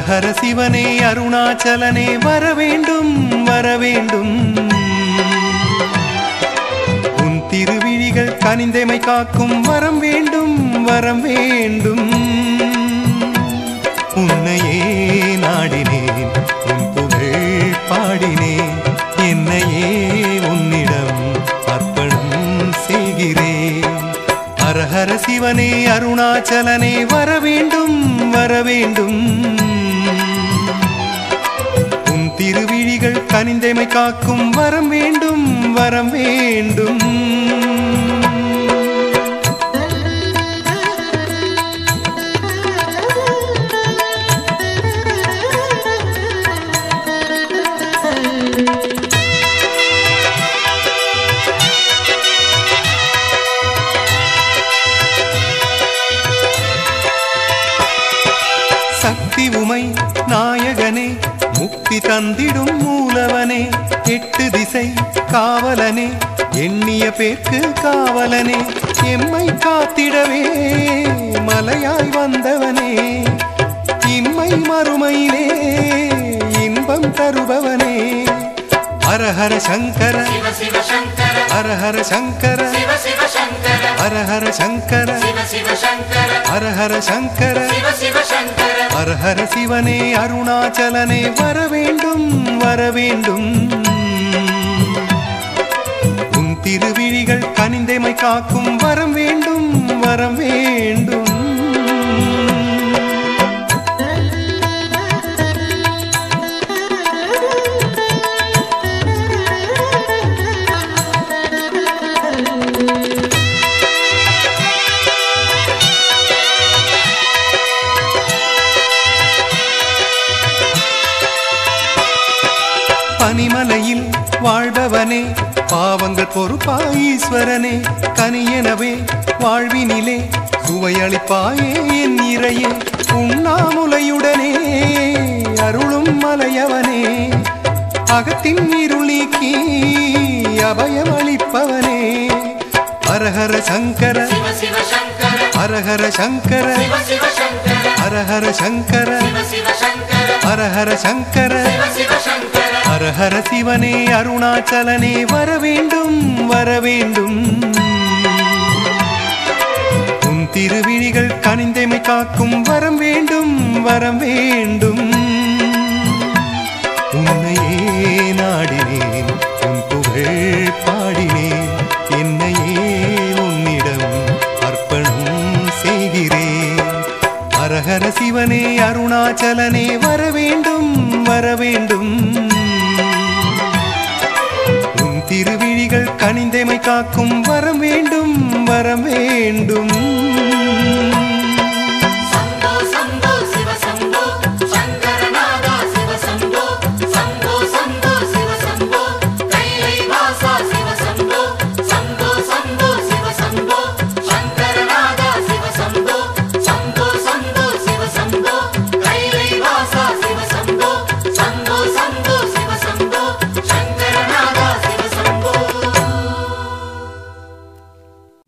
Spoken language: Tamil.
ஹரஹர சிவனே அருணாச்சலனே வர வேண்டும் வர வேண்டும் உன் திருவிழிகள் கனிந்தமை காக்கும் வரம் வேண்டும் வரம் வேண்டும் உன்னையே நாடினேன் உன் புகழ் பாடினேன் என்னையே உன்னிடம் அர்ப்பணம் செய்கிறேன் ஹரஹர சிவனே அருணாச்சலனே வர வேண்டும் வர வேண்டும் உன் திருவிழிகள் கனிந்தமை காக்கும் வரம் வேண்டும் வரம் வேண்டும் சக்தி உமை நாயகனே முக்தி தந்திடும் மூலவனே எட்டு திசை காவலனே எண்ணிய பேர்க்கு காவலனே எம்மை காத்திடவே மலையாய் வந்தவனே இம்மை மறுமையிலே இன்பம் தருபவனே ஹரஹர சங்கர சிவ சிவ சங்கர ஹரஹர சங்கர சிவ சிவ சங்கர ஹரஹர சங்கர சிவ சிவ சங்கர ஹரஹர சங்கர சிவ சிவ சங்கர ஹரஹர சிவனே அருணாச்சலனே வர வேண்டும் வர வேண்டும் உன் திருவிழிகள் கனிந்தமை காக்கும் வரம் வேண்டும் வரம் வேண்டும் பனிமலையில் வாழ்பவனே பாவங்கள் பொறுப்பாய் ஈஸ்வரனே கனியனவே வாழ்வினிலே சுவையளிப்பாயே என் இறையே உண்ணாமுலையுடனே அருளும் மலையவனே அகத்தின் இருள் நீக்கி அபயம் அளிப்பவனே ஹரஹர சங்கர சிவ சிவ சங்கர ஹரஹர சங்கர சிவ சிவ சங்கர ஹரஹர சங்கர சிவ சிவ சங்கர ஹரஹர சங்கர சிவ சிவ சங்கர ஹரஹர சிவனே அருணாச்சலனே வர வேண்டும் வர வேண்டும் உன் திருவிழிகள் கனிந்தமை காக்கும் வரம் வேண்டும் வரம் வேண்டும் உன்னையே நாடினேன் உன் புகழ் பாடினேன் என்னையே உன்னிடம் அர்ப்பணம் செய்கிறேன் ஹரஹர சிவனே அருணாச்சலனே வர வேண்டும் வர வேண்டும் உன் திருவிழிகள் கனிந்தமை காக்கும் வரம் வேண்டும் வரம் வேண்டும்